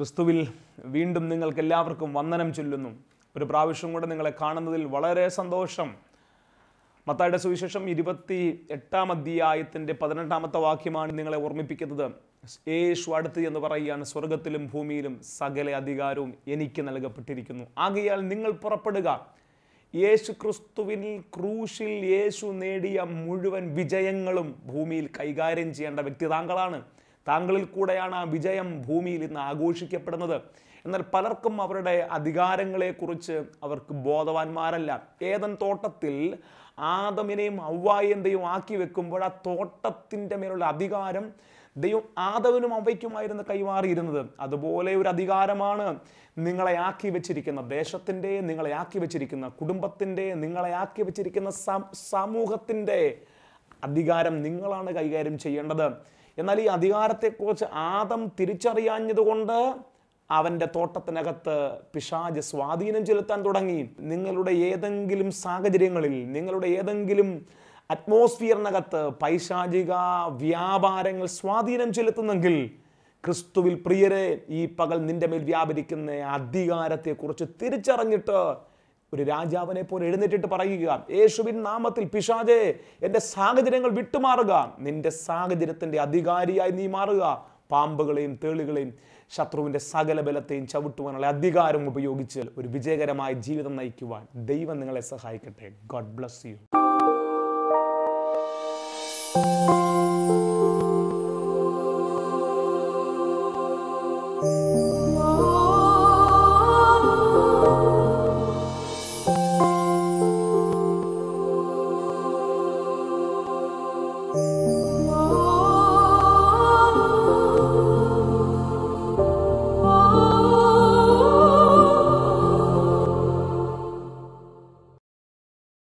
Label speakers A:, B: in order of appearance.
A: ക്രിസ്തുവിൽ വീണ്ടും നിങ്ങൾക്ക് എല്ലാവർക്കും വന്ദനം ചൊല്ലുന്നു ഒരു പ്രാവശ്യം കൂടെ നിങ്ങളെ കാണുന്നതിൽ വളരെ സന്തോഷം മത്തായുടെ സുവിശേഷം ഇരുപത്തി എട്ടാം അധ്യായത്തിൻ്റെ പതിനെട്ടാമത്തെ വാക്യമാണ് നിങ്ങളെ ഓർമ്മിപ്പിക്കുന്നത് യേശു അടുത്ത് എന്ന് പറയുകയാണ് സ്വർഗത്തിലും ഭൂമിയിലും സകല അധികാരവും എനിക്ക് നൽകപ്പെട്ടിരിക്കുന്നു ആകയാൽ നിങ്ങൾ പുറപ്പെടുക യേശു ക്രിസ്തുവിൽ ക്രൂശിൽ യേശു നേടിയ മുഴുവൻ വിജയങ്ങളും ഭൂമിയിൽ കൈകാര്യം ചെയ്യേണ്ട വ്യക്തി താങ്കളാണ് താങ്കളിൽ കൂടെയാണ് ആ വിജയം ഭൂമിയിൽ ഇന്ന് ആഘോഷിക്കപ്പെടുന്നത് എന്നാൽ പലർക്കും അവരുടെ അധികാരങ്ങളെക്കുറിച്ച് അവർക്ക് ബോധവാന്മാരല്ല ഏതൻ തോട്ടത്തിൽ ആദമിനെയും ഔവായെയും ദൈവം ആക്കി വെക്കുമ്പോൾ ആ തോട്ടത്തിൻ്റെ മേലുള്ള അധികാരം ദൈവം ആദവനും അവയ്ക്കുമായിരുന്നു കൈമാറിയിരുന്നത് അതുപോലെ ഒരു അധികാരമാണ് നിങ്ങളെ ആക്കി വെച്ചിരിക്കുന്ന ദേശത്തിൻ്റെ നിങ്ങളെ ആക്കി വെച്ചിരിക്കുന്ന കുടുംബത്തിൻ്റെ നിങ്ങളെ ആക്കി വെച്ചിരിക്കുന്ന സം- സമൂഹത്തിൻ്റെ അധികാരം നിങ്ങളാണ് കൈകാര്യം ചെയ്യേണ്ടത് എന്നാൽ ഈ അധികാരത്തെക്കുറിച്ച് ആദം തിരിച്ചറിയാഞ്ഞതുകൊണ്ട് അവൻ്റെ തോട്ടത്തിനകത്ത് പിശാജ് സ്വാധീനം ചെലുത്താൻ തുടങ്ങി നിങ്ങളുടെ ഏതെങ്കിലും സാഹചര്യങ്ങളിൽ നിങ്ങളുടെ ഏതെങ്കിലും അറ്റ്മോസ്ഫിയറിനകത്ത് പൈശാചിക വ്യാപാരങ്ങൾ സ്വാധീനം ചെലുത്തുന്നെങ്കിൽ ക്രിസ്തുവിൽ പ്രിയരെ ഈ പകൽ നിന്റെ മേൽ വ്യാപരിക്കുന്ന അധികാരത്തെക്കുറിച്ച് തിരിച്ചറിഞ്ഞിട്ട് ഒരു രാജാവിനെ പോലെ എഴുന്നേറ്റിട്ട് പറയുക യേശുവിൻ നാമത്തിൽ പിശാജെ എൻ്റെ സാഹചര്യങ്ങൾ വിട്ടുമാറുക നിന്റെ സാഹചര്യത്തിൻ്റെ അധികാരിയായി നീ മാറുക പാമ്പുകളെയും തേളുകളെയും ശത്രുവിൻ്റെ സകല ബലത്തെയും ചവിട്ടുവാനുള്ള അധികാരം ഉപയോഗിച്ച് ഒരു വിജയകരമായ ജീവിതം നയിക്കുവാൻ ദൈവം നിങ്ങളെ സഹായിക്കട്ടെ ഗോഡ് ബ്ലസ് യു
B: Thank